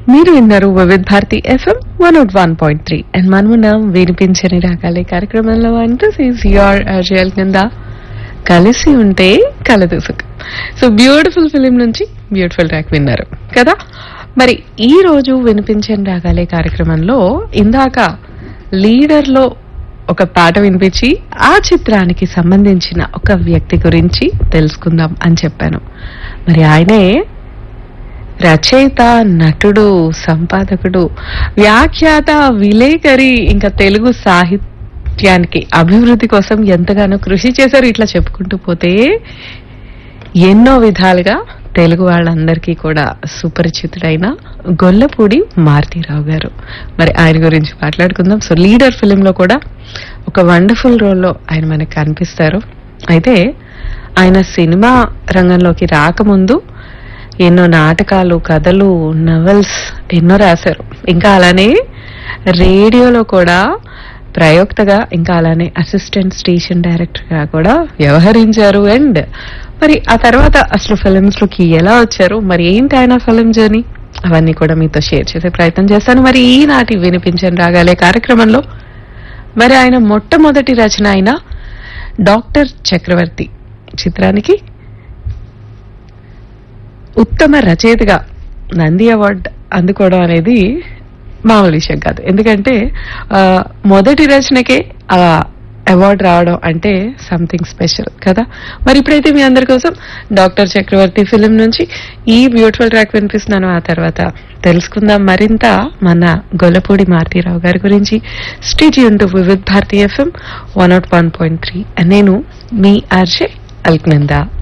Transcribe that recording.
మీరు విన్నారు Vividh Bharati FM one ought one point three and మనమున్నాం వినిపించని రాగాలి కార్యక్రమంలో అంటే యువర్ రియల్ కింద కలిసి ఉంటే కలదు సుఖం సో బ్యూటిఫుల్ ఫిలిం నుంచి బ్యూటిఫుల్ ట్రాక్ విన్నారు కదా మరి ఈ రోజు వినిపించని రాగాలే కార్యక్రమంలో ఇందాక లీడర్ లో ఒక పాట వినిపించి ఆ చిత్రానికి సంబంధించిన ఒక వ్యక్తి గురించి తెలుసుకుందాం అని చెప్పాను మరి ఆయనే రచయిత నటుడు సంపాదకుడు వ్యాఖ్యాత విలేకరి ఇంకా తెలుగు సాహిత్యానికి అభివృద్ధి కోసం ఎంతగానో కృషి చేశారు ఇట్లా చెప్పుకుంటూ పోతే ఎన్నో విధాలుగా తెలుగు వాళ్ళందరికీ కూడా సుపరిచితుడైన గొల్లపూడి మారుతీరావు గారు మరి ఆయన గురించి మాట్లాడుకుందాం సో లీడర్ ఫిలింలో కూడా ఒక వండర్ఫుల్ రోల్లో ఆయన మనకు కనిపిస్తారు అయితే ఆయన సినిమా రంగంలోకి రాకముందు ఎన్నో నాటకాలు కథలు నవల్స్ ఎన్నో రాశారు ఇంకా అలానే రేడియోలో కూడా ప్రయోక్తగా ఇంకా అలానే అసిస్టెంట్ స్టేషన్ డైరెక్టర్ గా కూడా వ్యవహరించారు అండ్ మరి ఆ తర్వాత అసలు ఫిలిమ్స్ లోకి ఎలా వచ్చారు మరి ఏంటి ఆయన ఫిలిం జర్నీ అవన్నీ కూడా మీతో షేర్ చేసే ప్రయత్నం చేస్తాను మరి ఈనాటి వినిపించని రాగాలే కార్యక్రమంలో మరి ఆయన మొట్టమొదటి రచన అయిన డాక్టర్ చక్రవర్తి చిత్రానికి ఉత్తమ రచయితగా నంది అవార్డ్ అందుకోవడం అనేది మామూలు విషయం కాదు ఎందుకంటే ఆ, మొదటి రచనకే ఆ అవార్డు రావడం అంటే సంథింగ్ స్పెషల్ కదా మరి ఇప్పుడైతే మీ అందరి కోసం డాక్టర్ చక్రవర్తి ఫిలిం నుంచి ఈ బ్యూటిఫుల్ ట్రాక్ వినిపిస్తున్నాను ఆ తర్వాత తెలుసుకుందాం మరింత మన గొల్లపూడి మారుతీరావు గారి గురించి స్టేట్ యూన్ Vividh Bharati FM one nought one point three నేను మీ ఆర్జే అల్క్నందా